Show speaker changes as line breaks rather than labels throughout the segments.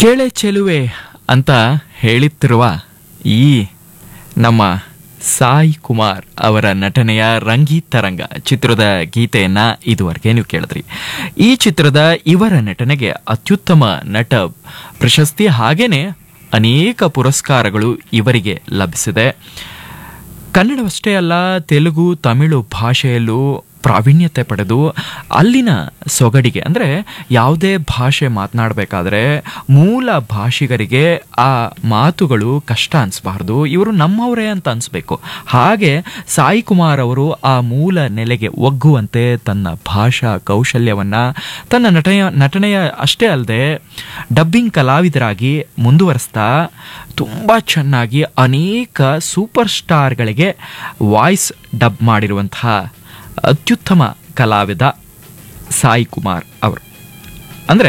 ಕೇಳೆ ಚೆಲುವೆ ಅಂತ ಹೇಳುತ್ತಿರುವ ಈ ನಮ್ಮ ಸಾಯಿ ಕುಮಾರ್ ಅವರ ನಟನೆಯ ರಂಗೀತರಂಗ ಚಿತ್ರದ ಗೀತೆಯನ್ನ ಇದುವರೆಗೆ ನೀವು ಕೇಳಿದ್ರಿ ಈ ಚಿತ್ರದ ಇವರ ನಟನೆಗೆ ಅತ್ಯುತ್ತಮ ನಟ ಪ್ರಶಸ್ತಿ ಹಾಗೇನೆ ಅನೇಕ ಪುರಸ್ಕಾರಗಳು ಇವರಿಗೆ ಲಭಿಸಿದೆ ಕನ್ನಡವಷ್ಟೇ ಅಲ್ಲ ತೆಲುಗು ತಮಿಳು ಭಾಷೆಯಲ್ಲೂ ಪ್ರಾವೀಣ್ಯತೆ ಪಡೆದು ಅಲ್ಲಿನ ಸೊಗಡಿಗೆ ಅಂದರೆ ಯಾವುದೇ ಭಾಷೆ ಮಾತನಾಡಬೇಕಾದ್ರೆ ಮೂಲ ಭಾಷಿಗರಿಗೆ ಆ ಮಾತುಗಳು ಕಷ್ಟ ಅನಿಸ್ಬಾರ್ದು ಇವರು ನಮ್ಮವರೇ ಅಂತ ಅನಿಸ್ಬೇಕು ಹಾಗೆ ಸಾಯಿ ಕುಮಾರ್ ಅವರು ಆ ಮೂಲ ನೆಲೆಗೆ ಒಗ್ಗುವಂತೆ ತನ್ನ ಭಾಷಾ ಕೌಶಲ್ಯವನ್ನು ತನ್ನ ನಟನೆಯ ನಟನೆಯ ಅಷ್ಟೇ ಅಲ್ಲದೆ ಡಬ್ಬಿಂಗ್ ಕಲಾವಿದರಾಗಿ ಮುಂದುವರಿಸ್ತಾ ತುಂಬ ಚೆನ್ನಾಗಿ ಅನೇಕ ಸೂಪರ್ ಸ್ಟಾರ್ಗಳಿಗೆ ವಾಯ್ಸ್ ಡಬ್ ಮಾಡಿರುವಂತಹ ಅತ್ಯುತ್ತಮ ಕಲಾವಿದ ಸಾಯಿ ಕುಮಾರ್ ಅವರು ಅಂದರೆ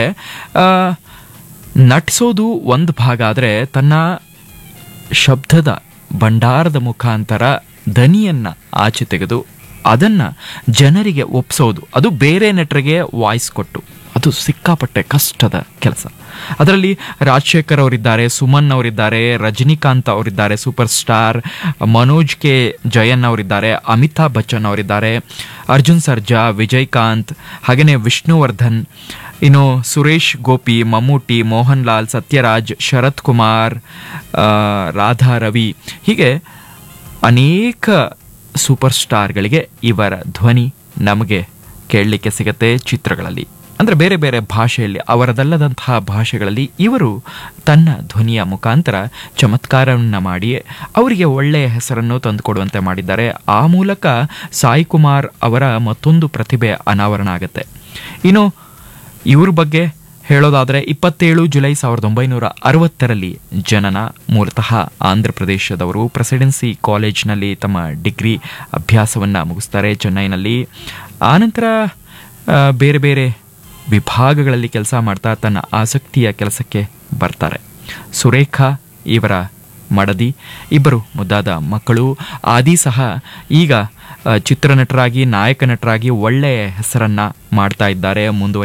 ನಟಿಸೋದು ಒಂದು ಭಾಗ ಆದರೆ ತನ್ನ ಶಬ್ದದ ಭಂಡಾರದ ಮುಖಾಂತರ ದನಿಯನ್ನು ಆಚೆ ತೆಗೆದು ಅದನ್ನು ಜನರಿಗೆ ಒಪ್ಸೋದು ಅದು ಬೇರೆ ನಟರಿಗೆ ವಾಯ್ಸ್ ಕೊಟ್ಟು ಅದು ಸಿಕ್ಕಾಪಟ್ಟೆ ಕಷ್ಟದ ಕೆಲಸ ಅದರಲ್ಲಿ ರಾಜಶೇಖರ್ ಅವರಿದ್ದಾರೆ ಸುಮನ್ ಅವರಿದ್ದಾರೆ ರಜನಿಕಾಂತ್ ಅವರಿದ್ದಾರೆ super star Manoj K Jayan ಅವರಿದ್ದಾರೆ ಅಮಿತಾಬ್ ಬಚ್ಚನ್ ಅವರಿದ್ದಾರೆ ಅರ್ಜುನ್ ಸರ್ಜಾ ವಿಜಯಕಾಂತ್ ಹಾಗೆಯೇ ವಿಷ್ಣುವರ್ಧನ್ ಇನ್ನು ಸುರೇಶ್ ಗೋಪಿ ಮಮ್ಮೂಟಿ ಮೋಹನ್ ಲಾಲ್ ಸತ್ಯರಾಜ್ ಶರತ್ ಕುಮಾರ್ ಆ, ರಾಧಾ ರವಿ ಹೀಗೆ ಅನೇಕ ಸೂಪರ್ ಸ್ಟಾರ್ಗಳಿಗೆ ಇವರ ಧ್ವನಿ ನಮಗೆ ಕೇಳಲಿಕ್ಕೆ ಸಿಗತ್ತೆ ಚಿತ್ರಗಳಲ್ಲಿ ಅಂದರೆ ಬೇರೆ ಬೇರೆ ಭಾಷೆಯಲ್ಲಿ ಅವರದಲ್ಲದಂತಹ ಭಾಷೆಗಳಲ್ಲಿ ಇವರು ತನ್ನ ಧ್ವನಿಯ ಮುಖಾಂತರ ಚಮತ್ಕಾರವನ್ನು ಮಾಡಿ ಅವರಿಗೆ ಒಳ್ಳೆಯ ಹೆಸರನ್ನು ತಂದುಕೊಡುವಂತೆ ಮಾಡಿದ್ದಾರೆ ಆ ಮೂಲಕ ಸಾಯಿ ಕುಮಾರ್ ಅವರ ಮತ್ತೊಂದು ಪ್ರತಿಭೆ ಅನಾವರಣ ಆಗುತ್ತೆ ಇನ್ನು ಇವ್ರ ಬಗ್ಗೆ ಹೇಳೋದಾದರೆ ಇಪ್ಪತ್ತೇಳು ಜುಲೈ ಸಾವಿರದ ಒಂಬೈನೂರ ಅರವತ್ತರಲ್ಲಿ ಜನನ ಮೂಲತಃ ಆಂಧ್ರ ಪ್ರದೇಶದವರು ಪ್ರೆಸಿಡೆನ್ಸಿ ಕಾಲೇಜ್ನಲ್ಲಿ ತಮ್ಮ ಡಿಗ್ರಿ ಅಭ್ಯಾಸವನ್ನು ಮುಗಿಸ್ತಾರೆ ಚೆನ್ನೈನಲ್ಲಿ ಆನಂತರ ಆ, ಬೇರೆ ಬೇರೆ ವಿಭಾಗಗಳಲ್ಲಿ ಕೆಲಸ ಮಾಡ್ತಾ ತನ್ನ ಆಸಕ್ತಿಯ ಕೆಲಸಕ್ಕೆ ಬರ್ತಾರೆ ಸುರೇಖಾ ಇವರ ಮಡದಿ ಇಬ್ಬರು ಮುದ್ದಾದ ಮಕ್ಕಳು ಆದಿ ಸಹ ಈಗ ಆ, ಚಿತ್ರನಟರಾಗಿ ನಾಯಕ ನಟರಾಗಿ ಒಳ್ಳೆಯ ಹೆಸರನ್ನ ಮಾಡ್ತಾ ಇದ್ದಾರೆ ಮುಂದುವರಿ